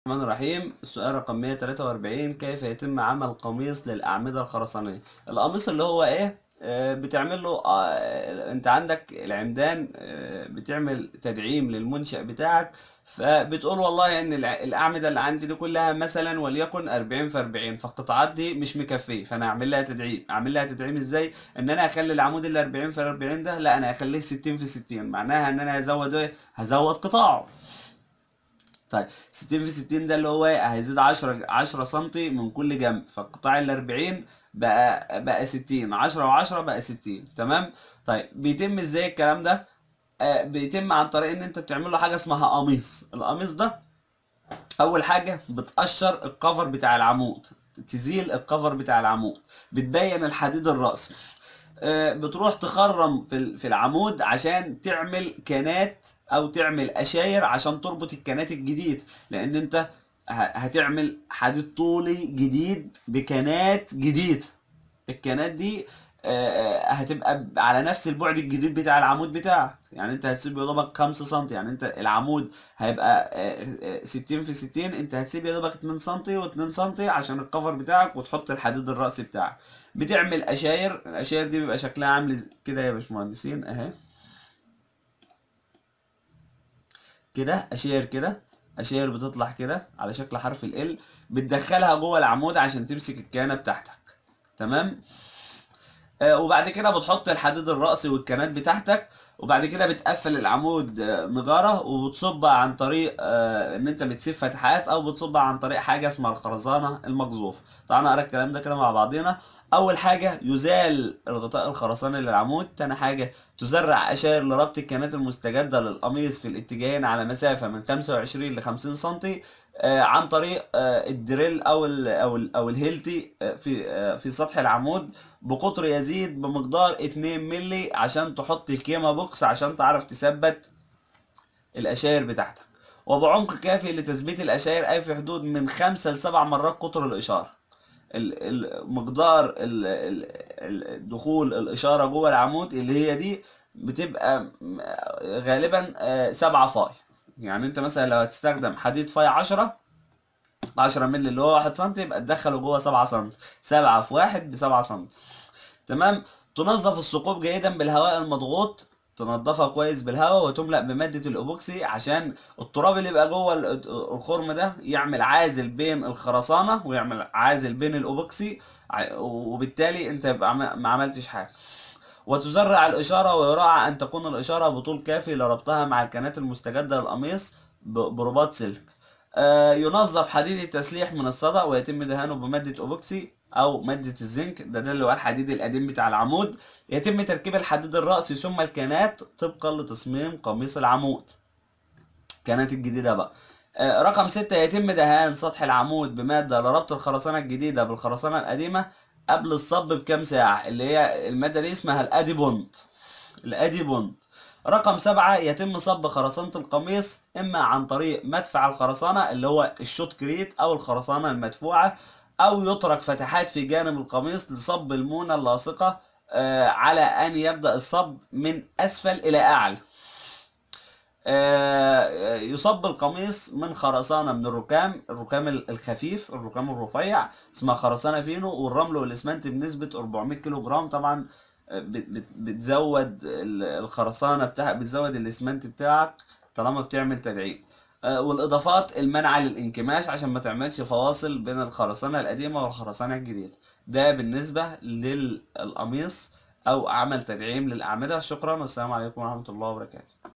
الرحمن الرحيم السؤال رقم 143 كيف يتم عمل قميص للأعمدة الخرسانية القميص اللي هو ايه آه، بتعمل له آه، انت عندك العمدان آه، بتعمل تدعيم للمنشأ بتاعك فبتقول والله ان الع- الأعمدة اللي عندي دي كلها مثلا وليكن 40 في 40 فالقطاعات دي مش مكفية فانا اعمل لها تدعيم اعمل لها تدعيم ازاي ان انا اخلي العمود اللي 40 في 40 ده لا انا اخليه 60 في 60 معناها ان انا هزود ايه هزود قطاعه طيب 60 في 60 ده اللي هو ايه هيزيد 10 10 سم من كل جنب فالقطاع ال 40 بقى بقى 60 10 و10 بقى 60 تمام طيب بيتم ازاي الكلام ده آه بيتم عن طريق ان انت بتعمل له حاجه اسمها قميص القميص ده اول حاجه بتقشر الكفر بتاع العمود تزيل الكفر بتاع العمود بتبين الحديد الرأسي آه، بتروح تخرم في ال- في العمود عشان تعمل كانات او تعمل اشاير عشان تربط الكانات الجديد لان انت ه- هتعمل حديد طولي جديد بكانات جديد الكانات دي آه، آه، هتبقى ب- على نفس البعد الجديد بتاع العمود بتاعك يعني انت هتسيب يا دوبك 5 سم يعني انت العمود هيبقى آه، آه، 60 في 60 انت هتسيب يا دوبك 2 سم و2 سم عشان الكفر بتاعك وتحط الحديد الرأسي بتاعك بتعمل اشاير الاشاير دي بيبقى شكلها عامل كده يا باشمهندسين اهي كده اشاير كده اشاير بتطلع كده على شكل حرف ال بتدخلها جوه العمود عشان تمسك الكانه بتاعتك تمام آه، وبعد كده بتحط الحديد الرأسي والكانات بتاعتك وبعد كده بتقفل العمود آه، نجارة وبتصبها عن طريق آه، ان انت بتسيب فتحات او بتصبها عن طريق حاجة اسمها الخرزانة المقذوفة تعالى نقرا الكلام ده كده مع بعضينا اول حاجة يزال الغطاء الخرساني للعمود تاني حاجة تزرع اشاير لربط الكانات المستجدة للقميص في الاتجاهين على مسافة من 25 ل 50 سنتي آه، عن طريق آه، الدريل او ال او ال او الهيلتي آه، في آه، في سطح العمود بقطر يزيد بمقدار 2 ملي عشان تحط الكيما بوكس عشان تعرف تثبت الاشاير بتاعتك وبعمق كافي لتثبيت الاشاير اي في حدود من 5 ل 7 مرات قطر الاشاره ال- ال- مقدار ال- ال- ال- دخول الاشاره جوه العمود اللي هي دي بتبقى م- غالبا آه، 7 فاي يعني انت مثلا لو هتستخدم حديد فاي 10 10 مللي اللي هو 1 سم يبقى تدخله جوه 7 سم 7 في 1 ب 7 سم تمام تنظف الثقوب جيدا بالهواء المضغوط تنضفها كويس بالهواء وتملأ بمادة الأوبوكسي عشان التراب اللي يبقى جوه ال- الخرم ده يعمل عازل بين الخرسانة ويعمل عازل بين الأوبوكسي ع- وبالتالي انت يبقى عم- ما عملتش حاجة وتزرع الإشارة ويراعى أن تكون الإشارة بطول كافي لربطها مع الكانات المستجدة للقميص ب- برباط سلك آه، ينظف حديد التسليح من الصدأ ويتم دهانه بمادة أوبوكسي أو مادة الزنك ده ده اللي هو الحديد القديم بتاع العمود يتم تركيب الحديد الرأسي ثم الكانات طبقا لتصميم قميص العمود كانت الجديدة بقى آه، رقم ستة يتم دهان سطح العمود بمادة لربط الخرسانة الجديدة بالخرسانة القديمة قبل الصب بكام ساعة اللي هي المادة دي اسمها الأدي بوند الأدي بوند رقم سبعة يتم صب خرسانة القميص إما عن طريق مدفع الخرسانة اللي هو الشوت كريت أو الخرسانة المدفوعة أو يترك فتحات في جانب القميص لصب المونة اللاصقة آه، على أن يبدأ الصب من أسفل إلى أعلى آه، يصب القميص من خرسانة من الركام الركام الخفيف الركام الرفيع اسمها خرسانة فينو والرمل والاسمنت بنسبة 400 كيلو جرام طبعا آه، بت- بت- بتزود ال- الخرسانة بتاعك بتزود الاسمنت بتاعك طالما بتعمل تدعيم آه، والاضافات المنع للانكماش عشان ما تعملش فواصل بين الخرسانة القديمة والخرسانة الجديدة ده بالنسبة للقميص او عمل تدعيم للاعمدة شكرا والسلام عليكم ورحمة الله وبركاته